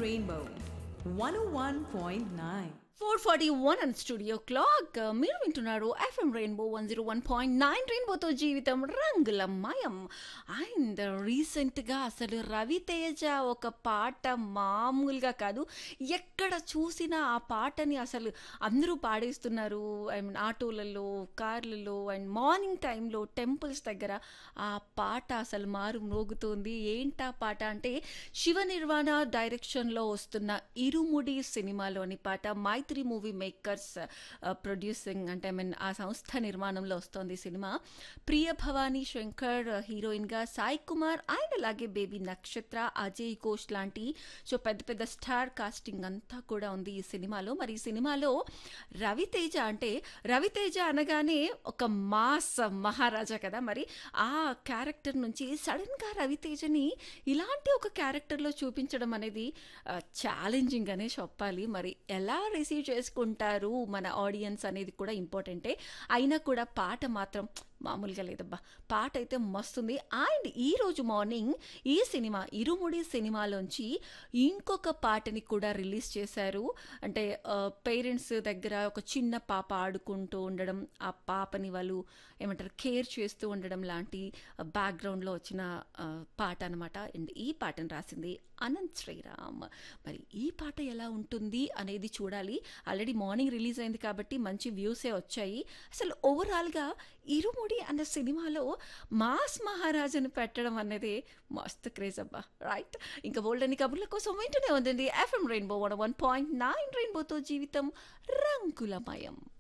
Rainbow 101.9. Four forty one and studio clock మీరు వింటున్నారు FM rainbow one zero one point nine రెయిన్బోతో జీవితం రంగులమయం అండ్ రీసెంట్గా అసలు రవితేజ ఒక పాట మామూలుగా కాదు ఎక్కడ చూసినా ఆ పాటని అసలు అందరూ పాడేస్తున్నారు ఐ మీన్ ఆటోలలో కార్లలో అండ్ మార్నింగ్ టైంలో టెంపుల్స్ దగ్గర ఆ పాట అసలు మారు మ్రోగుతుంది ఏంటా పాట అంటే శివ నిర్వాణ డైరెక్షన్లో వస్తున్న ఇరుముడి సినిమాలోని పాట మైత్రి మూవీ మేకర్స్ ప్రొడ్యూసింగ్ అంటే ఐ మీన్ ఆ సంస్థ నిర్మాణంలో వస్తోంది ఈ సినిమా ప్రియ భవానీ శంకర్ హీరోయిన్గా సాయి కుమార్ అండ్ అలాగే బేబీ నక్షత్ర అజయ్ ఘోష్ లాంటి సో పెద్ద పెద్ద స్టార్ కాస్టింగ్ అంతా కూడా ఉంది ఈ సినిమాలో మరి ఈ సినిమాలో రవితేజ అంటే రవితేజ అనగానే ఒక మాస్ మహారాజా కదా మరి ఆ క్యారెక్టర్ నుంచి సడన్గా రవితేజని ఇలాంటి ఒక క్యారెక్టర్లో చూపించడం అనేది ఛాలెంజింగ్ అనే చెప్పాలి మరి ఎలా రిసీవ్ చేసుకుంటారు మన ఆడియన్స్ అనేది కూడా ఇంపార్టెంటే అయినా కూడా పాట మాత్రం మామూలుగా లేదబ్బా పాట అయితే మస్తుంది అండ్ ఈరోజు మార్నింగ్ ఈ సినిమా ఇరుముడి సినిమాలోంచి ఇంకొక పాటని కూడా రిలీజ్ చేశారు అంటే పేరెంట్స్ దగ్గర ఒక చిన్న పాప ఆడుకుంటూ ఉండడం ఆ పాపని వాళ్ళు ఏమంటారు కేర్ చేస్తూ ఉండడం లాంటి బ్యాక్గ్రౌండ్లో వచ్చిన ఆ, పాట అనమాట అండ్ ఈ పాటను రాసింది అనంత్ శ్రీరామ్ మరి ఈ పాట ఎలా ఉంటుంది అనేది చూడాలి ఆల్రెడీ మార్నింగ్ రిలీజ్ అయింది కాబట్టి మంచి వ్యూసే వచ్చాయి అసలు ఓవరాల్గా ఇరుముడి అన్న సినిమాలో మాస్ మహారాజును పెట్టడం అనేది మస్తు క్రేజ్ అబ్బా రైట్ ఇంకా బోల్డ్ అని కబుర్ల కోసం వింటూనే ఉందండి FM rainbow one one point nine రెయిన్బోతో జీవితం రంగులమయం